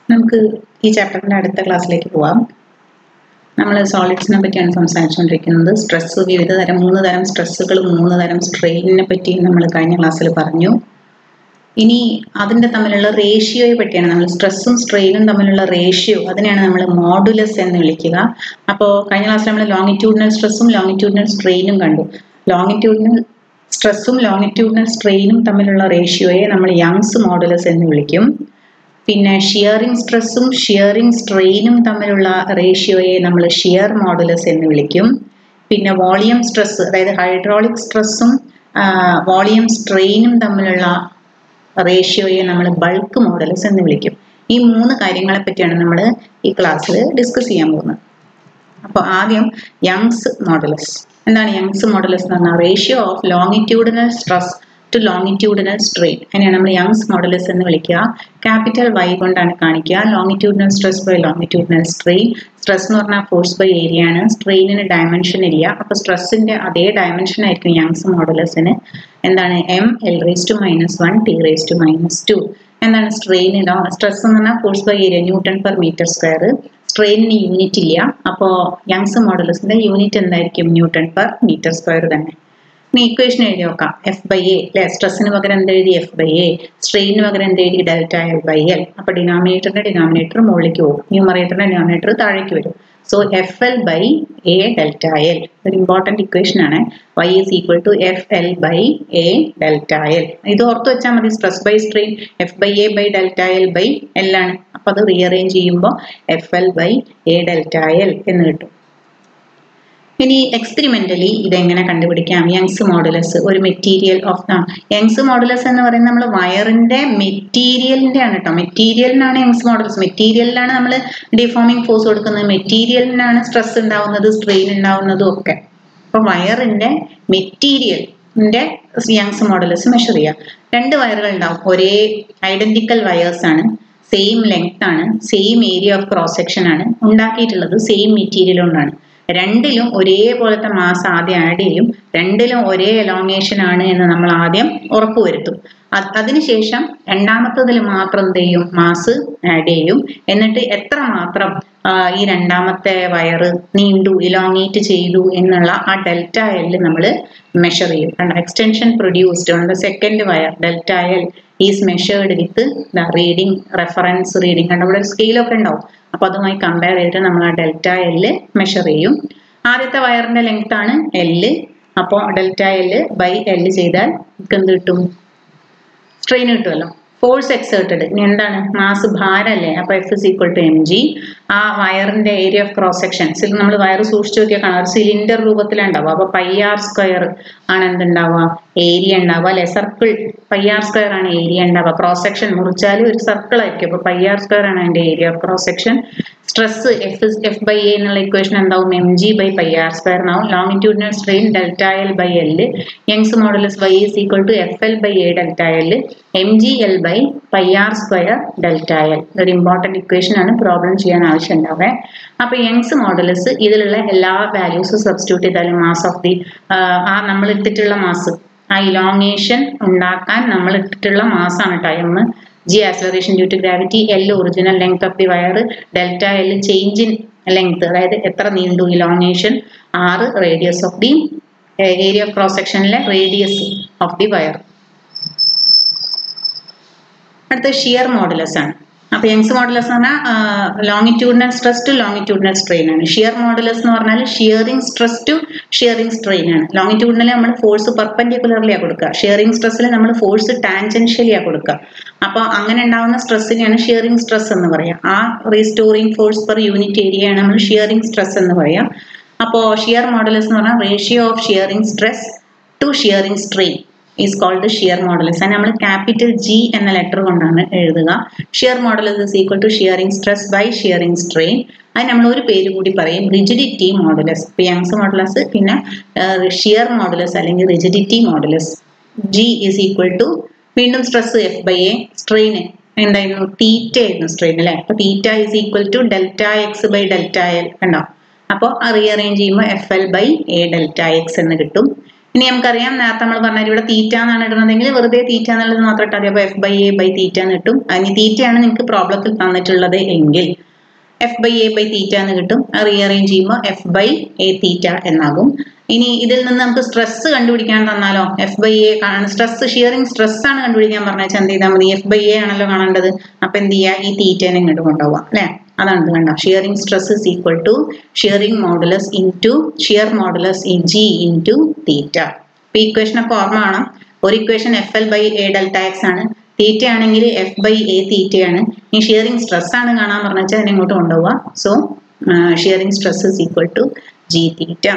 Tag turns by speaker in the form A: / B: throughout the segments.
A: നമുക്ക് ഈ ചാപ്റ്ററിൻ്റെ അടുത്ത ക്ലാസ്സിലേക്ക് പോവാം നമ്മൾ സോളിഡ്സിനെ പറ്റിയാണ് സംസാരിച്ചുകൊണ്ടിരിക്കുന്നത് സ്ട്രെസ് വിവിധ തരം മൂന്ന് തരം സ്ട്രെസ്സുകളും മൂന്ന് തരം സ്ട്രെയിനിനെ പറ്റിയും നമ്മൾ കഴിഞ്ഞ ക്ലാസ്സിൽ പറഞ്ഞു ഇനി അതിൻ്റെ തമ്മിലുള്ള റേഷ്യോയെ പറ്റിയാണ് നമ്മൾ സ്ട്രെസ്സും സ്ട്രെയിനും തമ്മിലുള്ള റേഷ്യോ അതിനെയാണ് നമ്മൾ മോഡുലസ് എന്ന് വിളിക്കുക അപ്പോൾ കഴിഞ്ഞ ക്ലാസ്സിൽ നമ്മൾ ലോങ്ങിറ്റ്യൂഡിനൽ സ്ട്രെസ്സും ലോങ്ങിറ്റ്യൂഡിനൽ സ്ട്രെയിനും കണ്ടു ലോങ്ങിറ്റ്യൂഡിനൽ സ്ട്രെസ്സും ലോങ്ങിറ്റ്യൂഡിനൽ സ്ട്രെയിനും തമ്മിലുള്ള റേഷ്യോയെ നമ്മൾ യങ്സ് മോഡുലസ് എന്ന് വിളിക്കും പിന്നെ ഷിയറിംഗ് സ്ട്രെസ്സും ഷിയറിംഗ് സ്ട്രെയിനും തമ്മിലുള്ള റേഷ്യോയെ നമ്മൾ ഷിയർ മോഡുലസ് എന്ന് വിളിക്കും പിന്നെ വോളിയം സ്ട്രെസ് അതായത് ഹൈഡ്രോളിക് സ്ട്രെസ്സും വോളിയം സ്ട്രെയിനും തമ്മിലുള്ള റേഷ്യോയെ നമ്മൾ ബൾക്ക് മോഡലസ് എന്ന് വിളിക്കും ഈ മൂന്ന് കാര്യങ്ങളെ പറ്റിയാണ് നമ്മൾ ഈ ക്ലാസ്സിൽ ഡിസ്കസ് ചെയ്യാൻ പോകുന്നത് അപ്പോൾ ആദ്യം യങ്സ് മോഡലസ് എന്താണ് യങ്സ് മോഡലസ് എന്ന് പറഞ്ഞാൽ ratio of longitudinal stress to longitudinal strain അതിനെയാണ് നമ്മൾ യങ്സ് മോഡലസ് എന്ന് വിളിക്കുക ക്യാപിറ്റൽ വൈ കൊണ്ടാണ് കാണിക്കുക longitudinal stress by longitudinal strain stress എന്ന് പറഞ്ഞാൽ ഫോഴ്സ് ബൈ ഏരിയ ആണ് സ്ട്രെയിനിന് ഡയമെൻഷൻ ഇല്ല അപ്പോൾ സ്ട്രെസ്സിന്റെ അതേ ഡയമെൻഷൻ ആയിരിക്കും യങ്സ് മോഡലസിന് എന്താണ് M L raise to minus one T raise to minus two എന്താണ് സ്ട്രെയിൻ സ്ട്രെസ് എന്ന് പറഞ്ഞാൽ force by area newton per metre square സ്ട്രെയിനിന് യൂണിറ്റ് ഇല്ല അപ്പോൾ യങ്സ് മോഡലസിന്റെ യൂണിറ്റ് എന്തായിരിക്കും ന്യൂട്ടൺ പെർ മീറ്റർ സ്ക്വയർ തന്നെ ഇനി ഇക്വേഷൻ എഴുതി നോക്കാം എഫ് ബൈ എ അല്ലെ സ്ട്രെസ്സിന് പകരം എന്ത് എഴുതി എഫ് ബൈ എ സ്ട്രെയിനിന് പകരം എന്ത് എഴുതി ഡെൽറ്റ എൽ ബൈ എൽ അപ്പൊ ഡിനോമിനേറ്ററിന്റെ ഡിനോമിനേറ്റർ മുകളിലേക്ക് പോകും ന്യൂമറേറ്ററിന്റെ ഡിനോമിനേറ്റർ താഴേക്ക് വരും so F L by A delta L ഒരു ഇമ്പോർട്ടൻറ്റ് ഇക്വേഷൻ ആണ് Y is equal to F L by A delta L ഇത് ഓർത്ത് വെച്ചാൽ മതി stress by strain F by A by delta L by L ആണ് അപ്പൊ അത് റീഅറേഞ്ച് ചെയ്യുമ്പോൾ F L by A delta L എന്ന് കിട്ടും ഇനി എക്സ്പെരിമെന്റലി ഇതെങ്ങനെ കണ്ടുപിടിക്കാം യങ്സ് മോഡുലസ് ഒരു മെറ്റീരിയൽ ഓഫ് യങ്സ് മോഡുലസ് എന്ന് പറയുന്നത് നമ്മൾ വയറിന്റെ മെറ്റീരിയലിന്റെ ആണ് കേട്ടോ മെറ്റീരിയലിനാണ് യങ്സ് മോഡുലസ് മെറ്റീരിയലിനാണ് നമ്മൾ ഡിഫോമിംഗ് ഫോഴ്സ് കൊടുക്കുന്നത് മെറ്റീരിയലിനാണ് സ്ട്രെസ് ഉണ്ടാവുന്നത് സ്ട്രെയിൻ ഉണ്ടാവുന്നതും ഒക്കെ അപ്പൊ വയറിന്റെ മെറ്റീരിയലിന്റെ യങ്സ് മോഡുലസ് മെഷർ ചെയ്യാം രണ്ട് വയറുകൾ ഉണ്ടാവും ഒരേ ഐഡന്റിക്കൽ വയേഴ്സ് ആണ് സെയിം ലെങ്ത് ആണ് same area of cross section ആണ് ഉണ്ടാക്കിയിട്ടുള്ളത് സെയിം മെറ്റീരിയൽ കൊണ്ടാണ് രണ്ടിലും ഒരേപോലത്തെ മാസ് ആദ്യം ആഡ് ചെയ്യും രണ്ടിലും ഒരേ എലോങ്ങേഷൻ ആണ് എന്ന് നമ്മൾ ആദ്യം ഉറപ്പുവരുത്തും അതിനുശേഷം രണ്ടാമത്തതിൽ മാത്രം എന്ത് ചെയ്യും മാസ് ആഡ് ചെയ്യും എന്നിട്ട് എത്ര മാത്രം ഈ രണ്ടാമത്തെ വയറ് നീണ്ടു ഇലോങ്ങേറ്റ് ചെയ്തു എന്നുള്ള ആ ഡെൽറ്റ എല്ല് നമ്മൾ മെഷർ ചെയ്യും കണ്ട extension produced on the second wire delta L is measured with the reading reference reading കണ്ട ഇവിടെ സ്കെയിലൊക്കെ ഉണ്ടാവും അപ്പൊ അതുമായി കമ്പയർ ചെയ്തിട്ട് നമ്മൾ ആ ഡെൽറ്റ എല്ല് മെഷർ ചെയ്യും ആദ്യത്തെ വയറിന്റെ ലെങ്ത് ആണ് എല്ല് അപ്പോൾ ഡെൽറ്റ എല്ല് ബൈ എല്ല് ചെയ്താൽ നമുക്ക് എന്ത് കിട്ടും സ്ട്രെയിൻ കിട്ടുമല്ലോ ഫോഴ്സ് എക്സേർട്ടഡ് ഇനി എന്താണ് മാസ് ഭാരല്ലേ അപ്പൊ F is equal to M G ആ വയറിന്റെ ഏരിയ ഓഫ് ക്രോസ് സെക്ഷൻ നമ്മൾ വയർ സൂക്ഷിച്ചു നോക്കിയാൽ കാണാം ഒരു സിലിണ്ടർ രൂപത്തിലുണ്ടാവുക അപ്പൊ പൈ ആർ സ്ക്വയർ ആണ് എന്തുണ്ടാവുക ഏരിയ ഉണ്ടാവുക അല്ലെ സർക്കിൾ പൈ ആർ സ്ക്വയർ ആണ് ഏരിയ ഉണ്ടാവുക ക്രോസ് സെക്ഷൻ മുറിച്ചാൽ ഒരു സർക്കിൾ ആയിരിക്കും അപ്പൊ പൈ ആർ സ്ക്വയർ ആണ് അതിന്റെ area of cross section stress F F by A എന്നുള്ള ഇക്വേഷൻ എന്താവും M G by pi R square എന്നാവും longitudinal strain delta L by L Young's modulus Y is equal to F L by A delta L M G L by pi R square delta L ഒരു important equation ആണ് problem ചെയ്യാൻ ആവശ്യം ഉണ്ടാവേ അപ്പൊ Young's modulus ഇതിലുള്ള എല്ലാ വാല്യൂസും substitute ചെയ്താലും മാസ് ഓഫ് ദി ആ നമ്മൾ ഇട്ടിട്ടുള്ള മാസ് ആ ഇലോങ്ങേഷൻ ഉണ്ടാക്കാൻ നമ്മൾ ഇട്ടിട്ടുള്ള മാസാണ് time G acceleration due to gravity L original length of the wire delta L change in length അതായത് എത്ര നീണ്ടു elongation R radius of the area of cross സെക്ഷനിലെ റേഡിയസ് ഓഫ് ദി വയർ അടുത്ത ഷിയർ മോഡുലസ് ആണ് അപ്പൊ Young's modulus എന്ന് പറഞ്ഞാൽ longitudinal stress to longitudinal strain ആണ് ഷിയർ മോഡുലസ് എന്ന് പറഞ്ഞാൽ shearing stress to shearing strain ആണ് ലോങ്ങിറ്റ്യൂഡിനൽ നമ്മൾ ഫോഴ്സ് പെർപെൻഡിക്കുലർലിയാണ് കൊടുക്കുക ഷിയറിംഗ് സ്ട്രെസ്സിൽ നമ്മൾ ഫോഴ്സ് ടാൻജൻഷ്യലിയാണ് കൊടുക്കുക അപ്പോൾ അങ്ങനെ ഉണ്ടാകുന്ന സ്ട്രെസ്സിനെയാണ് ഷിയറിംഗ് സ്ട്രെസ് എന്ന് പറയാം ആ റീസ്റ്റോറിംഗ് ഫോഴ്സ് പെർ യൂണിറ്റ് ഏരിയയാണ് നമ്മൾ ഷിയറിംഗ് സ്ട്രെസ് എന്ന് പറയാം അപ്പോൾ ഷിയർ മോഡുലസ് എന്ന് പറഞ്ഞാൽ ratio of shearing stress to shearing strain is called shear modulus അത് നമ്മൾ ക്യാപിറ്റൽ ജി എന്ന ലെറ്റർ കൊണ്ടാണ് എഴുതുക shear modulus is equal to shearing stress by shearing strain അത് നമ്മൾ ഒരു പേര് കൂടി പറയും റിജിഡിറ്റി മോഡലസ് യങ്സ് മോഡലസ് പിന്നെ ഷിയർ മോഡലസ് അല്ലെങ്കിൽ rigidity modulus G is equal to വീണ്ടും stress F by A strain എന്തായിരുന്നു തീറ്റ ആയിരുന്നു സ്ട്രെയിൻ അല്ലേ അപ്പൊ theta is equal to delta X by delta L കണ്ടോ അപ്പോൾ റീഅറേഞ്ച് ചെയ്യുമ്പോൾ F L by A delta X എന്ന് കിട്ടും ഇനി നമുക്കറിയാം നേരത്തെ നമ്മൾ പറഞ്ഞാൽ ഇവിടെ തീറ്റ എന്നാണ് ഇടുന്നതെങ്കിൽ വെറുതെ തീറ്റ എന്നുള്ളത് മാത്രം ഇട്ടാൽ മതി അപ്പോൾ F by A by theta എന്ന് കിട്ടും അതിന് തീറ്റയാണ് നിങ്ങൾക്ക് പ്രോബ്ലത്തിൽ തന്നിട്ടുള്ളത് എങ്കിൽ F by A by theta എന്ന് കിട്ടും അത് റീഅറേഞ്ച് ചെയ്യുമ്പോൾ എഫ് ബൈ എ തീറ്റ എന്നാകും ഇനി ഇതിൽ നിന്ന് നമുക്ക് സ്ട്രെസ് കണ്ടുപിടിക്കാൻ തന്നാലോ എഫ് ബൈ എ കാണാൻ സ്ട്രെസ് ഷിയറിംഗ് സ്ട്രെസ് ആണ് കണ്ടുപിടിക്കാൻ പറഞ്ഞാൽ എന്ത് ചെയ്താൽ മതി എഫ് ബൈ എ ആണല്ലോ കാണേണ്ടത് അപ്പൊ എന്ത് ചെയ്യുക ഈ തീറ്റേനെ ഇങ്ങോട്ട് കൊണ്ടുപോകാം അല്ലേ അതാണ് ഇത് കണ്ടോ shearing stress is equal to shearing modulus into shear modulus in G into theta ഇപ്പൊ ഇക്വേഷൻ ഒക്കെ ഓർമ്മ വേണം ഒരു equation F L by A delta X ആണ് തീറ്റ ആണെങ്കിൽ എഫ് ബൈ എ തീറ്റയാണ് ഈ ഷിയറിംഗ് സ്ട്രെസ് ആണ് കാണാൻ പറഞ്ഞാൽ അതിനെ ഇങ്ങോട്ട് കൊണ്ടുപോവുക so shearing stress is equal to G theta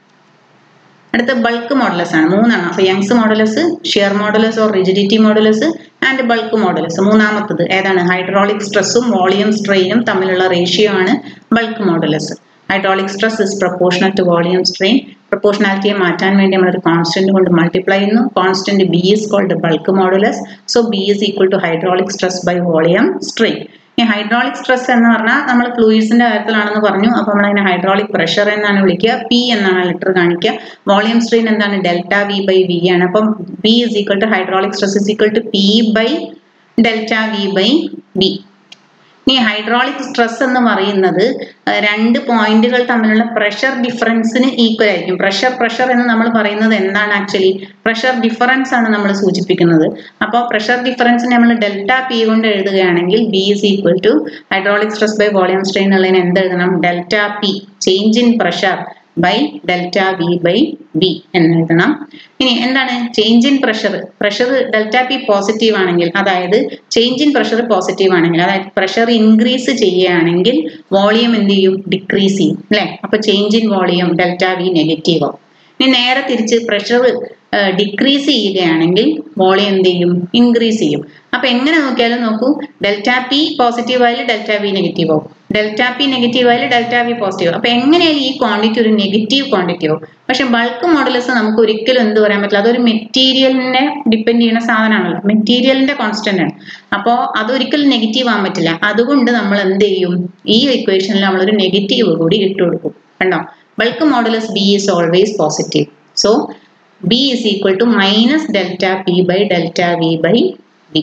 A: അടുത്ത ബൾക്ക് മോഡലസ് ആണ് മൂന്നെണ്ണം അപ്പൊ Young's modulus shear modulus or rigidity modulus and bulk modulus മൂന്നാമത്തത് ഏതാണ് ഹൈഡ്രോളിക് സ്ട്രെസ്സും വോളിയം സ്ട്രെയിനും തമ്മിലുള്ള റേഷ്യോ ആണ് bulk modulus hydraulic stress is proportional to volume strain പ്രൊപ്പോർഷണാലിറ്റിയെ മാറ്റാൻ വേണ്ടി നമ്മളൊരു കോൺസ്റ്റന്റ് കൊണ്ട് മൾട്ടിപ്ലൈ ചെയ്യുന്നു constant B is called bulk modulus so B is equal to hydraulic stress by volume strain ഈ ഹൈഡ്രോളിക് സ്ട്രെസ് എന്ന് പറഞ്ഞാൽ നമ്മൾ ഫ്ലൂയിഡ്സിന്റെ കാര്യത്തിലാണെന്ന് പറഞ്ഞു അപ്പോൾ നമ്മൾ അതിനെ ഹൈഡ്രോളിക് പ്രഷർ എന്നാണ് വിളിക്കുക പി എന്നാണ് ലിറ്റർ കാണിക്കുക വോളിയം സ്ട്രെയിൻ എന്താണ് ഡെൽറ്റ വി ബൈ വി ആണ് അപ്പം B is equal to hydraulic stress is equal to P by delta V by B ഇനി ഹൈഡ്രോളിക് സ്ട്രെസ് എന്ന് പറയുന്നത് രണ്ട് പോയിന്റുകൾ തമ്മിലുള്ള പ്രഷർ ഡിഫറൻസിന് ഈക്വൽ ആയിരിക്കും പ്രഷർ പ്രഷർ എന്ന് നമ്മൾ പറയുന്നത് എന്താണ് ആക്ച്വലി പ്രഷർ ഡിഫറൻസ് ആണ് നമ്മൾ സൂചിപ്പിക്കുന്നത് അപ്പോൾ പ്രഷർ ഡിഫറൻസിന് നമ്മൾ ഡെൽറ്റ പി കൊണ്ട് എഴുതുകയാണെങ്കിൽ B is equal to hydraulic stress by volume strain ഉള്ളതിന് എന്ത് എഴുതണം delta P change in pressure by delta V by B എന്ന് എഴുതണം ഇനി എന്താണ് change in pressure pressure delta P positive ആണെങ്കിൽ അതായത് ചേഞ്ച് ഇൻ പ്രഷർ പോസിറ്റീവ് ആണെങ്കിൽ അതായത് പ്രഷർ ഇൻക്രീസ് ചെയ്യുകയാണെങ്കിൽ വോളിയം എന്ത് ചെയ്യും ഡിക്രീസ് ചെയ്യും അല്ലെ അപ്പൊ change in volume delta V negative ആവും ഇനി നേരെ തിരിച്ച് പ്രഷർ ഡിക്രീസ് ചെയ്യുകയാണെങ്കിൽ വോളിയം എന്ത് ചെയ്യും ഇൻക്രീസ് ചെയ്യും അപ്പൊ എങ്ങനെ നോക്കിയാലും നോക്കൂ ഡെൽറ്റ പി പോസിറ്റീവ് ആയാലും ഡെൽറ്റ വി നെഗറ്റീവ് ആവും ഡെൽറ്റ പി നെഗറ്റീവ് ആയാലും ഡെൽറ്റ വി പോസിറ്റീവ് അപ്പൊ എങ്ങനെയായാലും ഈ ക്വാണ്ടിറ്റി ഒരു നെഗറ്റീവ് ക്വാണ്ടിറ്റി ആവും പക്ഷെ ബൾക്ക് മോഡലസ് നമുക്ക് ഒരിക്കലും എന്ത് പറയാൻ പറ്റില്ല അതൊരു മെറ്റീരിയലിനെ ഡിപ്പെൻഡ് ചെയ്യുന്ന സാധനമാണല്ലോ മെറ്റീരിയലിന്റെ കോൺസ്റ്റന്റ് ആണ് അപ്പോൾ അതൊരിക്കലും നെഗറ്റീവ് ആവാൻ പറ്റില്ല അതുകൊണ്ട് നമ്മൾ എന്ത് ചെയ്യും ഈ ഇക്വേഷനിൽ നമ്മളൊരു നെഗറ്റീവ് കൂടി ഇട്ട് കൊടുക്കും കണ്ടോ bulk modulus B is always positive so B is equal to minus delta P by delta V by B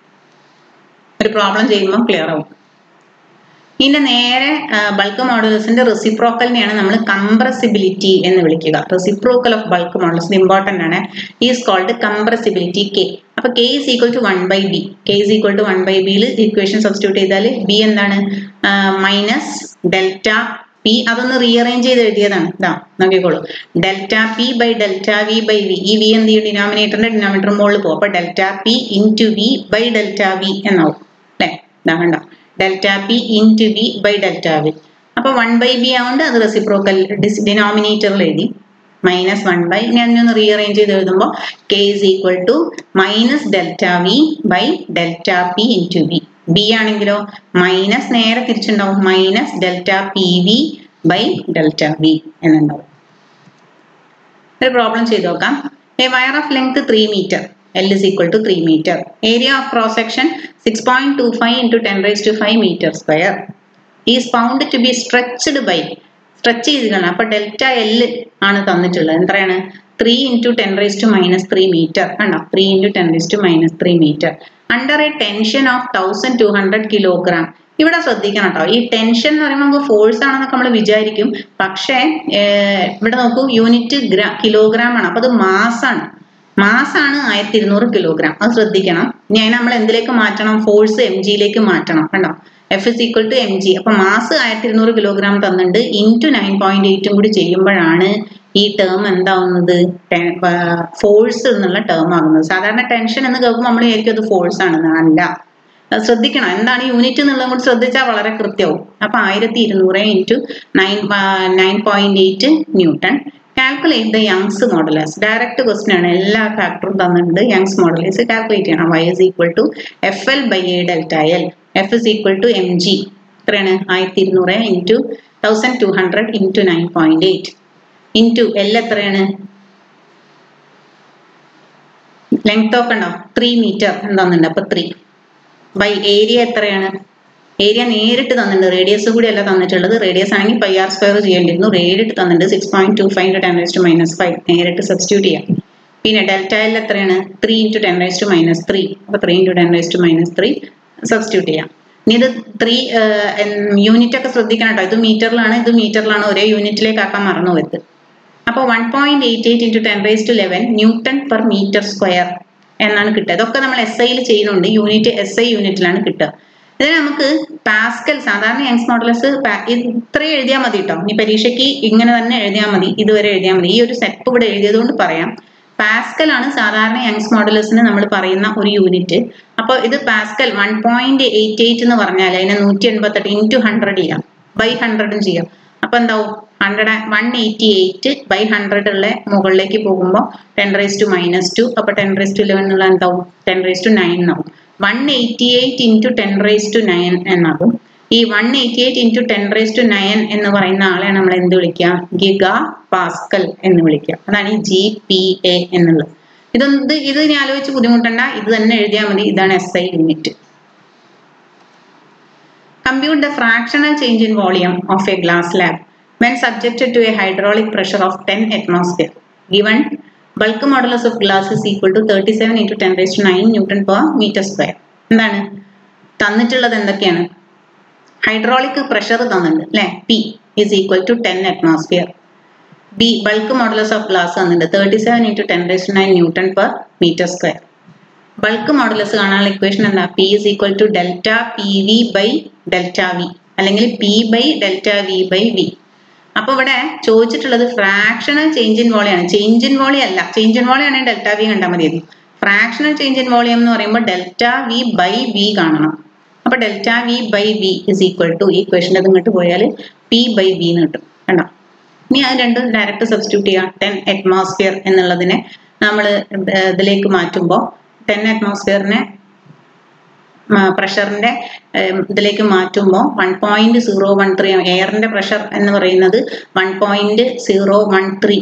A: ഒരു പ്രോബ്ലം ചെയ്യുമ്പോൾ ക്ലിയർ ആവും ഇതിന്റെ നേരെ ബൾക്ക് മോഡുലസിന്റെ റെസിപ്രോക്കലിനെയാണ് നമ്മൾ കംപ്രസിബിലിറ്റി എന്ന് വിളിക്കുക reciprocal of bulk modulus important ആണ് ഈസ് കോൾഡ് കംപ്രസിബിലിറ്റി കെ അപ്പൊ K is equal to one by B K is equal to one by ബിയിൽ ഇക്വേഷൻ സബ്സ്റ്റിറ്റ്യൂട്ട് ചെയ്താൽ ബി എന്താണ് മൈനസ് ഡെൽറ്റ പി അതൊന്ന് റീഅറേഞ്ച് ചെയ്ത് എഴുതിയതാണ് ഇതാ നോക്കിക്കോളൂ delta P by delta V by V ഈ വി എന്ത് ചെയ്യും ഡിനോമിനേറ്ററിന്റെ ഡിനോമിനേറ്റർ മുകളിൽ പോകും അപ്പൊ delta P into V by delta V എന്നാവും അല്ലേ ഇതാ കണ്ടോ delta P into V by delta V അപ്പൊ വൺ ബൈ ബി ആവുകൊണ്ട് അത് റെസിപ്രോക്കൽ ഡിനോമിനേറ്ററിൽ എഴുതി മൈനസ് വൺ ബൈ ഇനി അതിനൊന്ന് റീഅറേഞ്ച് ചെയ്ത് എഴുതുമ്പോൾ K is equal to minus delta V by delta P into V B ആണെങ്കിലോ മൈനസ് നേരെ തിരിച്ചുണ്ടാവും minus delta P V by delta V എന്നുണ്ടാവും ഒരു പ്രോബ്ലം ചെയ്ത് നോക്കാം a wire of length three metre L is equal to 3 meter. Area of cross section 6.25 into 10 raised to 5 meter square is found to be stretched by stretch ചെയ്തിട്ടാണ് അപ്പൊ delta L ആണ് തന്നിട്ടുള്ളത് എത്രയാണ് three into ten raise to minus three metre കണ്ടോ three into ten raise to minus three metre under a tension of thousand two hundred kilogram ഇവിടെ ശ്രദ്ധിക്കണം കേട്ടോ ഈ ടെൻഷൻ എന്ന് പറയുമ്പോൾ നമുക്ക് ഫോഴ്സ് ആണെന്നൊക്കെ നമ്മൾ വിചാരിക്കും പക്ഷേ ഇവിടെ നോക്കൂ യൂണിറ്റ് ഗ്രാ കിലോഗ്രാം ആണ് അപ്പൊ അത് മാസാണ് മാസാണ് ആയിരത്തി ഇരുന്നൂറ് കിലോഗ്രാം അത് ശ്രദ്ധിക്കണം ഇനി അതിനെ നമ്മൾ എന്തിലേക്ക് മാറ്റണം ഫോഴ്സ് എം ജിയിലേക്ക് മാറ്റണം കണ്ടോ F is equal to M G അപ്പൊ മാസ് ആയിരത്തി ഇരുന്നൂറ് കിലോഗ്രാം തന്നിട്ടുണ്ട് ഇൻറ്റു നയൻ പോയിന്റ് എയ്റ്റും കൂടി ചെയ്യുമ്പോഴാണ് ഈ ടേം എന്താവുന്നത് ഫോഴ്സ് എന്നുള്ള ടേം ആകുന്നത് സാധാരണ ടെൻഷൻ എന്ന് കേൾക്കുമ്പോൾ നമ്മൾ വിചാരിക്കും അത് ഫോഴ്സ് ആണെന്ന് അല്ല ശ്രദ്ധിക്കണം എന്താണ് യൂണിറ്റ് എന്നുള്ളത് കൂടി ശ്രദ്ധിച്ചാൽ വളരെ കൃത്യവും അപ്പൊ ആയിരത്തി ഇരുന്നൂറ് into nine nine point eight newton calculate the Young's modulus direct question ആണ് എല്ലാ ഫാക്ടറും തന്നിട്ടുണ്ട് യങ്സ് മോഡലേഴ്സ് കാൽക്കുലേറ്റ് ചെയ്യണം Y is equal to F L by A delta L F is equal to M G എത്രയാണ് ആയിരത്തി ഇരുന്നൂറ് into thousand two hundred into nine point eight into L എത്രയാണ് length of ഉണ്ടോ three metre എന്താന്നുണ്ട് അപ്പൊ three by area എത്രയാണ് area നേരിട്ട് തന്നിട്ടുണ്ട് റേഡിയസ് കൂടി അല്ല തന്നിട്ടുള്ളത് റേഡിയസ് ആണെങ്കിൽ പൈ ആർ സ്ക്വയർ ചെയ്യേണ്ടിയിരുന്നു നേരിട്ട് തന്നിട്ടുണ്ട് six point two five ten to minus five നേരിട്ട് സബ്സ്റ്റിറ്റ്യൂട്ട് ചെയ്യാം പിന്നെ ഡെൽറ്റ എൽ എത്രയാണ് three into ten raise to minus three അപ്പോൾ three into ten raise to minus three substitute ചെയ്യാം ഇനി ഇത് ത്രീ യൂണിറ്റ് ഒക്കെ ശ്രദ്ധിക്കണം കേട്ടോ ഇത് മീറ്ററിലാണ് ഇത് മീറ്ററിലാണ് ഒരേ യൂണിറ്റിലേക്ക് ആക്കാൻ മറന്നു പോയത് അപ്പോൾ one point eight eight into ten raise to eleven newton per metre square എന്നാണ് കിട്ടുക ഇതൊക്കെ നമ്മൾ എസ് ഐയിൽ ചെയ്യുന്നുണ്ട് യൂണിറ്റ് എസ് ഐ യൂണിറ്റിലാണ് കിട്ടുക ഇതിന് നമുക്ക് പാസ്കൽ സാധാരണ യങ്സ് മോഡലസ് ഇത്രയും എഴുതിയാൽ മതി കേട്ടോ ഇനി പരീക്ഷയ്ക്ക് ഇങ്ങനെ തന്നെ എഴുതിയാൽ മതി ഇതുവരെ എഴുതിയാൽ മതി ഈ ഒരു സെറ്റ് ഇവിടെ എഴുതിയതുകൊണ്ട് പറയാം പാസ്കൽ ആണ് സാധാരണ യങ്സ് മോഡലസിന് നമ്മൾ പറയുന്ന ഒരു യൂണിറ്റ് അപ്പോൾ ഇത് pascal one point eight eight എന്ന് പറഞ്ഞാൽ അതിനെ നൂറ്റി എൺപത്തെട്ട് ഇൻറ്റു ഹൺഡ്രഡ് ചെയ്യാം ബൈ ഹൺഡ്രഡും ചെയ്യാം അപ്പോൾ എന്താവും hundred one eighty eight by hundred ഉള്ള മുകളിലേക്ക് പോകുമ്പോൾ ten raise to minus two അപ്പോൾ ടെൻ റേസ് ടു ഇലവൻ എന്നുള്ള എന്താവും ടെൻ റേസ് ടു നയൻ എന്നാവും one eighty eight into ten raise to nine എന്നാകും ഈ one eighty eight into ten raise to nine എന്ന് പറയുന്ന ആളെ നമ്മൾ എന്ത് വിളിക്കുക ഗിഗ പാസ്കൽ എന്ന് വിളിക്കുക അതാണ് ഈ ജി പി എ എന്നുള്ളത് ഇതൊന്ന് ഇത് ഇനി ആലോചിച്ച് ബുദ്ധിമുട്ടണ്ട ഇത് തന്നെ എഴുതിയാൽ മതി ഇതാണ് S I unit Compute the fractional change in volume of a glass slab when subjected to a hydraulic pressure of 10 atmosphere. Given bulk modulus of glass is equal to 37 into 10 raised to 9 Newton per meter square. എന്താണ് തന്നിട്ടുള്ളത് എന്തൊക്കെയാണ് hydraulic pressure തന്നിട്ടുണ്ട് അല്ലേ P is equal to ten atmosphere B bulk modulus of glass തന്നിട്ടുണ്ട് thirty seven into ten raise nine newton per metre square bulk modulus കാണാനുള്ള equation എന്താ P is equal to delta P V by delta V അല്ലെങ്കിൽ P by delta V by V അപ്പൊ ഇവിടെ ചോദിച്ചിട്ടുള്ളത് fractional change in വോളിയാണ് change in volume അല്ല change in volume ആണെങ്കിൽ delta V കണ്ടാൽ മതിയായിരുന്നു ഫ്രാക്ഷണൽ ചേഞ്ച് ഇൻ വോളിയം എന്ന് പറയുമ്പോൾ ഡെൽറ്റ വി ബൈ വി കാണണം അപ്പൊ delta V by V is equal to ഈ ക്വസ്റ്റിൻ്റെ അത് ഇങ്ങോട്ട് പോയാൽ പി ബൈ വി എന്ന് കിട്ടും കണ്ടോ ഇനി അത് രണ്ടും ഡയറക്റ്റ് സബ്സ്റ്റിറ്റ്യൂട്ട് ചെയ്യാം ടെൻ അറ്റ്മോസ്ഫിയർ എന്നുള്ളതിനെ നമ്മൾ ഇതിലേക്ക് മാറ്റുമ്പോൾ ടെൻ അറ്റ്മോസ്ഫിയറിനെ പ്രഷറിന്റെ ഇതിലേക്ക് മാറ്റുമ്പോൾ one point zero one three എയറിന്റെ പ്രഷർ എന്ന് പറയുന്നത് one point zero one three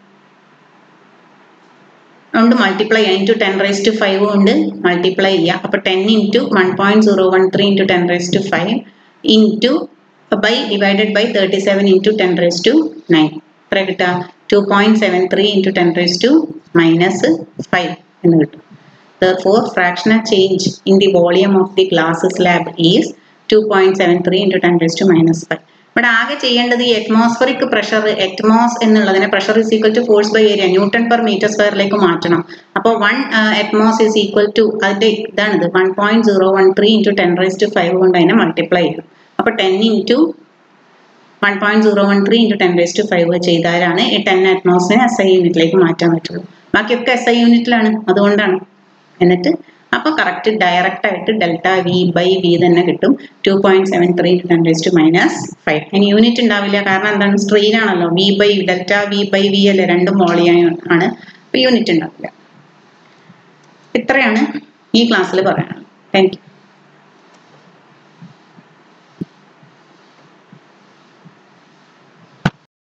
A: കൊണ്ട് മൾട്ടിപ്ലൈ ചെയ്യാം into ten raise to five കൊണ്ട് മൾട്ടിപ്ലൈ ചെയ്യാം അപ്പോൾ ten into one point zero one three into ten raise to five into by divided by thirty seven into ten raise to nine എത്ര കിട്ടുക to point seven three into ten raise to minus five എന്ന് കിട്ടും Therefore, fractional change in the volume of the glass slab is 2.73 into 10 raised to minus 5. ഇവിടെ ആകെ ചെയ്യേണ്ടത് ഈ atmospheric pressure atmos എന്നുള്ളതിനെ pressure is equal to force by area newton per metre സ്ക്വയറിലേക്ക് മാറ്റണം അപ്പോൾ one atmos is equal to അതിന്റെ ഇതാണിത് one point zero one three into ten raise to five കൊണ്ട് അതിനെ മൾട്ടിപ്ലൈ ചെയ്യണം അപ്പോൾ ten into one point zero one three into ten raise to five ചെയ്താലാണ് ഈ ടെൻ അറ്റ്മോസിനെ എസ് ഐ യൂണിറ്റിലേക്ക് മാറ്റാൻ പറ്റുള്ളൂ ബാക്കിയൊക്കെ എസ് ഐ യൂണിറ്റിലാണ് അതുകൊണ്ടാണ് എന്നിട്ട് അപ്പോൾ കറക്റ്റ് ഡയറക്റ്റ് ആയിട്ട് ഡെൽറ്റ വി ബൈ വി തന്നെ കിട്ടും two point seven three ten raise to minus five ഇനി യൂണിറ്റ് ഉണ്ടാവില്ല കാരണം എന്താണ് സ്ട്രെയിൻ ആണല്ലോ V by delta V by V അല്ലേ രണ്ടും വോളിയം ആണ് അപ്പോൾ യൂണിറ്റ് ഉണ്ടാവില്ല ഇത്രയാണ് ഈ ക്ലാസ്സിൽ പറയാനുള്ളത് താങ്ക് യു